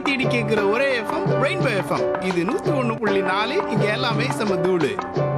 தேடி கேட்கிற ஒரே எஃப்எம் ரெயின்போ எஃப்எம் இது நூத்தி ஒண்ணு புள்ளி நாலு இங்க எல்லாமே செம தூளு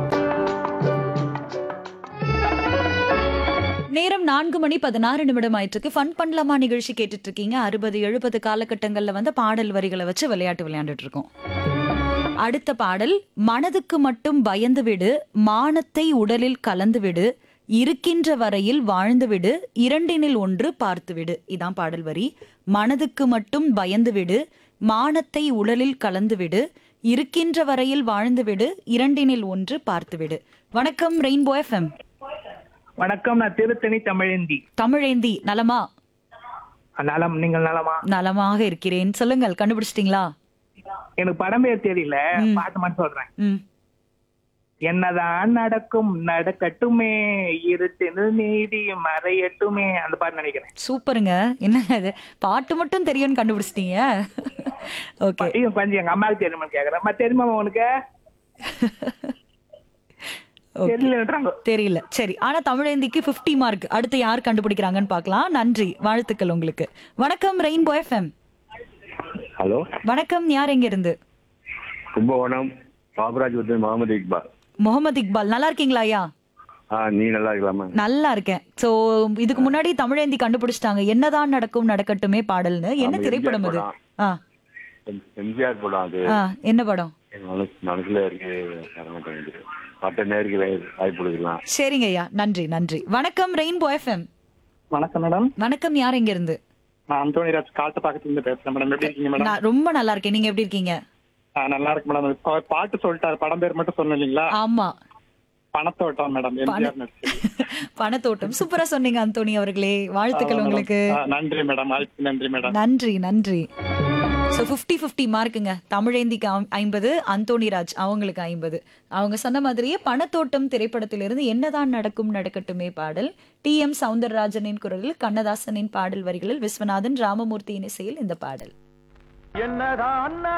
நேரம் நான்கு மணி பதினாறு நிமிடம் ஆயிட்டிருக்கு ஃபன் பண்ணலாமா நிகழ்ச்சி கேட்டுட்டு இருக்கீங்க அறுபது எழுபது காலகட்டங்கள்ல வந்து பாடல் வரிகளை வச்சு விளையாட்டு விளையாண்டுட்டு இருக்கோம் அடுத்த பாடல் மனதுக்கு மட்டும் பயந்து விடு மானத்தை உடலில் கலந்து விடு இருக்கின்ற வரையில் வாழ்ந்து விடு இரண்டினில் ஒன்று பார்த்து விடு இதான் பாடல் வரி மனதுக்கு மட்டும் பயந்து விடு மானத்தை உடலில் கலந்து விடு இருக்கின்ற வரையில் வாழ்ந்து விடு இரண்டினில் ஒன்று பார்த்து விடு வணக்கம் ரெயின்போ எஃப்எம் வணக்கம் நான் திருத்தணி தமிழேந்தி தமிழேந்தி நலமா நலம் நீங்கள் நலமா நலமாக இருக்கிறேன் சொல்லுங்கள் கண்டுபிடிச்சிட்டீங்களா எனக்கு படம் பேர் தெரியல பாட்டு மட்டும் சொல்றேன் ம் என்னதான் நடக்கும் நடக்கட்டுமே இருட்டு நீதி மறையட்டுமே அந்த பாட்டு நினைக்கிறேன் சூப்பருங்க என்னங்க இது பாட்டு மட்டும் தெரியும்னு கண்டுபிடிச்சிட்டீங்க ஓகே ஐயோ பஞ்சு எங்க அம்மாவுக்கு தெரியுமா கேக்குறேன் மத்த தெரியுமா உனக்கு தெரியலன்றாங்க தெரியல சரி ஆனா தமிழேந்திக்கு 50 மார்க் அடுத்து யார் கண்டுபிடிக்கிறாங்கன்னு பார்க்கலாம் நன்றி வாழ்த்துக்கள் உங்களுக்கு வணக்கம் ரெயின்போ எஃப்எம் ஹலோ வணக்கம் யார் எங்க இருந்து கும்பகோணம் பாபராஜ் உத்தன் முகமது இக்பால் முகமது இக்பால் நல்லா இருக்கீங்களா ஐயா ஆ நீ நல்லா இருக்கலாமா நல்லா இருக்கேன் சோ இதுக்கு முன்னாடி தமிழேந்தி கண்டுபிடிச்சிட்டாங்க என்னதான் நடக்கும் நடக்கட்டுமே பாடல்னு என்ன ஆமா, திரைப்படம் இது எம்ஜிஆர் ஆ எம்- எம்ஜிஆர் படம் அது ஆ என்ன படம் என் மனசு மனசுல இருக்கு வரமாட்டேங்குது மற்ற நேருக்கு வாய்ப்பு கொடுக்கலாம் சரிங்க ஐயா நன்றி நன்றி வணக்கம் ரெயின்போ எஃப்எம் வணக்கம் மேடம் வணக்கம் யார் எங்க இருந்து நான் அந்தோனிராஜ் காட்டு பக்கத்துல இருந்து பேசுறேன் மேடம் எப்படி இருக்கீங்க மேடம் நான் ரொம்ப நல்லா இருக்கேன் நீங்க எப்படி இருக்கீங்க ஆ, நல்லா இருக்கு மேடம் அவர் பாட்டு சொல்லிட்டாரு படம் பேர் மட்டும் சொன்ன இல்லைங்களா ஆமா பணத்தோட்டம் மேடம் எம்ஜிஆர் நடிச்சது. பணத்தோட்டம் சூப்பரா சொன்னீங்க அந்தோனி அவர்களே வாழ்த்துக்கள் உங்களுக்கு ஆ, நன்றி மேடம் வாழ்த்து நன்றி மேடம் நன்றி நன்றி ஸோ ஃபிஃப்டி ஃபிஃப்டி மார்க்குங்க தமிழேந்திக்கு ஐம்- ஐம்பது அந்தோணிராஜ் அவங்களுக்கு ஐம்பது அவங்க சொன்ன மாதிரியே பணத்தோட்டம் திரைப்படத்திலிருந்து என்னதான் நடக்கும் நடக்கட்டுமே பாடல் டி எம் சவுந்தரராஜனின் குரலில் கண்ணதாசனின் பாடல் வரிகளில் விஸ்வநாதன் ராமமூர்த்தியின் இசையில் இந்த பாடல் என்னதான்